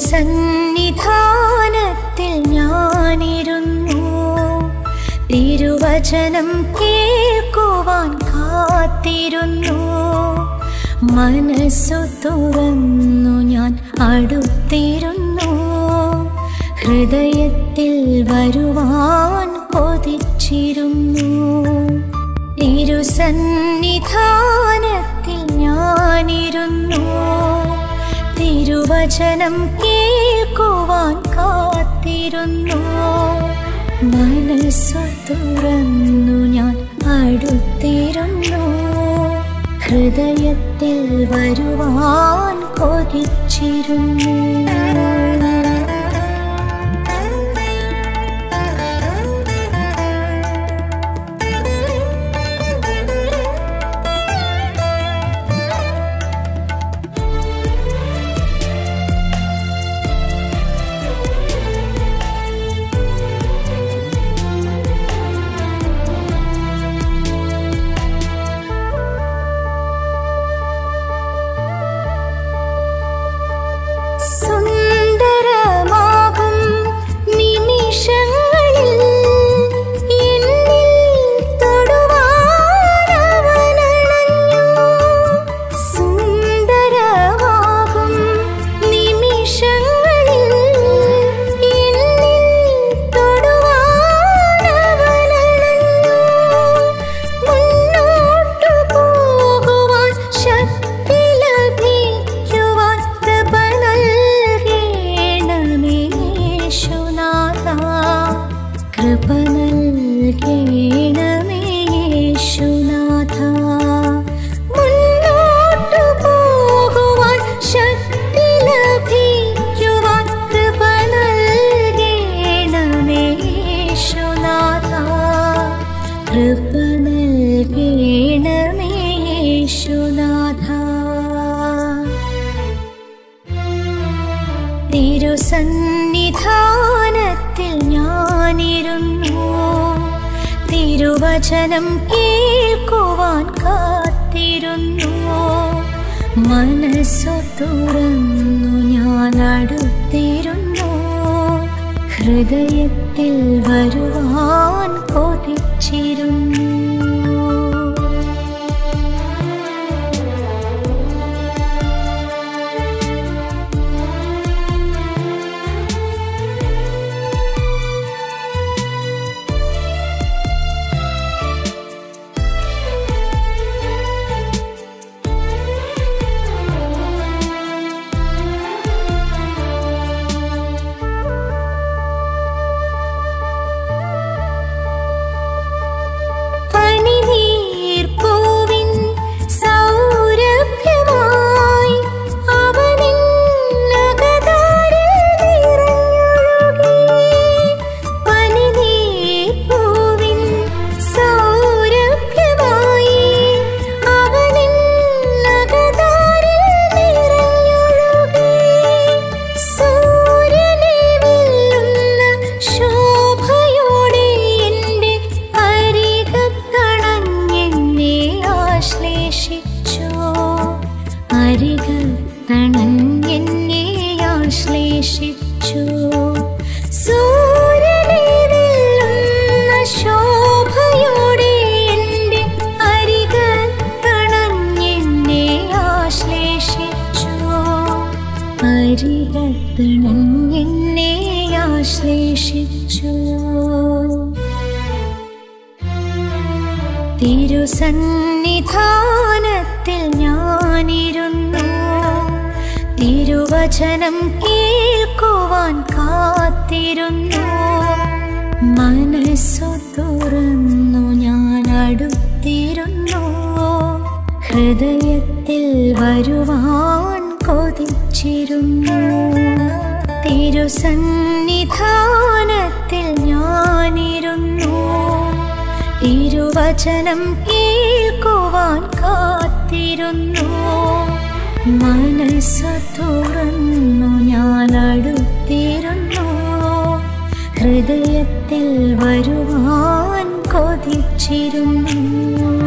തിരുസന്നിധാനത്തിൽ ഞാനിരുന്നു തിരുവചനം കേൾക്കുവാൻ കാത്തിരുന്നു മനസ്സു തുറന്നു ഞാൻ അടുത്തിരുന്നു ഹൃദയത്തിൽ വരുവാൻ കൊതിച്ചിരുന്നു തിരുസന്നിധാനത്തിൽ ഞാനിരുന്നു തിരുവചനം കേൾക്കുവാൻ കാത്തിരുന്നു മനസ്സു തുറന്നു ഞാൻ അടുത്തിരുന്നു ഹൃദയത്തിൽ വരുവാൻ കൊതിച്ചിരുന്നു സുന്ദരമാകും നിമിഷങ്ങളിൽ എന്നിൽ തൊടുവാനവനണഞ്ഞു സുന്ദരമാകും നിമിഷങ്ങളിൽ എന്നിൽ തൊടുവാനവനണഞ്ഞു മുന്നോട്ടു പോകുവാൻ ശക്തി ലഭിക്കുവാൻ കൃപ നൽകേണമേ യേശുനാഥ കൃപ നൽകേണമേ യേശുനാഥ മുന്നോട്ടു പോകുവാൻ ശക്തി ലഭിക്കുവാൻ കൃപ നൽകേണമേ യേശുനാഥ കൃപ നൽകേണമേ യേശുനാഥ തിരുസന്നിധാനത്തിൽ ഞാനിരുന്നു തിരുവചനം കേൾക്കുവാൻ കാത്തിരുന്നു മനസ്സു തുറന്നു ഞാൻ അടുത്തിരുന്നു ഹൃദയത്തിൽ വരുവാൻ കൊതിച്ചിരുന്നു പനിനീർപ്പൂവിൻ സൗരഭ്യമായി അവനിൻ നഗതാരിൽ നിറഞ്ഞൊഴുകി. പനിനീർപ്പൂവിൻ സൗരഭ്യമായി അവനിൻ നഗതാരിൽ നിറഞ്ഞൊഴുകി. സൂര്യനെ വെല്ലുന്ന ശോഭയോടെ എൻ്റെ അരികത്തണഞ്ഞെന്നെ ആശ്ലേഷിച്ചു അരികത്തണഞ്ഞെന്നെ ആശ്ലേഷിച്ചു സൂര്യനെ വെല്ലുന്ന ശോഭയോടെ എൻ്റെ അരികത്തണഞ്ഞെന്നെ ആശ്ലേഷിച്ചു അരികത്തണഞ്ഞെന്നെ ആശ്ലേഷിച്ചു തിരുസന്നിധാനത്തിൽ ഞാനിരുന്നു തിരുവചനം കേൾക്കുവാൻ കാത്തിരുന്നു മനസ്സു തുറന്നു ഞാൻ അടുത്തിരുന്നു ഹൃദയത്തിൽ വരുവാൻ കൊതിച്ചിരുന്നു തിരുസന്നിധാനത്തിൽ ഞാനിരുന്നു തിരുവചനം കേൾക്കുവാൻ കാത്തിരുന്നു മനസ്സു തുറന്നു ഞാൻ അടുത്തിരുന്നു ഹൃദയത്തിൽ വരുവാൻ കൊതിച്ചിരുന്നു